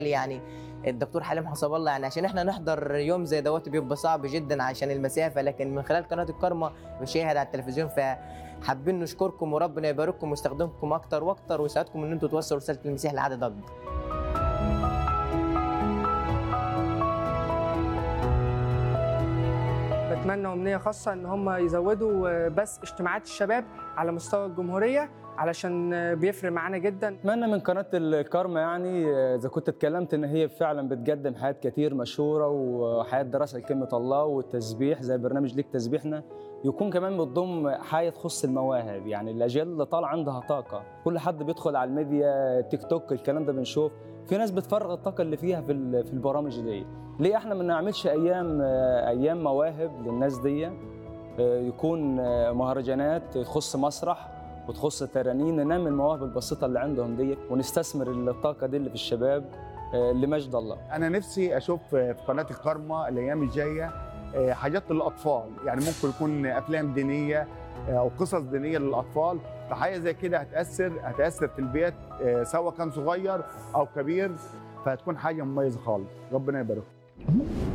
يعني الدكتور حليم حسب الله يعني عشان احنا نحضر يوم زي دوت بيبقى صعب جدا عشان المسافه لكن من خلال قناه الكرمه بشاهد على التلفزيون فحابين نشكركم وربنا يبارككم ويستخدمكم اكتر واكتر ويساعدكم ان انتم توصلوا رساله المسيح لعدد اكبر بتمنى امنيه خاصه ان هم يزودوا آه، بس اجتماعات الشباب على مستوى الجمهوريه علشان آه، بيفرق معانا جدا اتمنى من قناه الكارما يعني آه، اذا كنت اتكلمت ان هي فعلا بتقدم حاجات كتير مشهوره وحياه دراسه لكلمه الله والتسبيح زي برنامج ليك تسبيحنا يكون كمان بتضم حاجه تخص المواهب يعني الاجيال اللي طالعه عندها طاقه كل حد بيدخل على الميديا تيك توك الكلام ده بنشوف في ناس بتفرغ الطاقه اللي فيها في ال- في البرامج دي ليه احنا ما نعملش ايام آه، ايام مواهب للناس دي آه، يكون آه، مهرجانات تخص مسرح وتخص ترانيم ننمي المواهب البسيطه اللي عندهم دي ونستثمر الطاقه دي اللي في الشباب آه، لمجد الله انا نفسي اشوف في قناه الكارما الايام الجايه آه، حاجات للاطفال يعني ممكن يكون افلام دينيه آه، او قصص دينيه للاطفال فحاجه زي كده هتاثر هتاثر في البيت آه، سواء كان صغير او كبير فهتكون حاجه مميزه خالص ربنا يبارك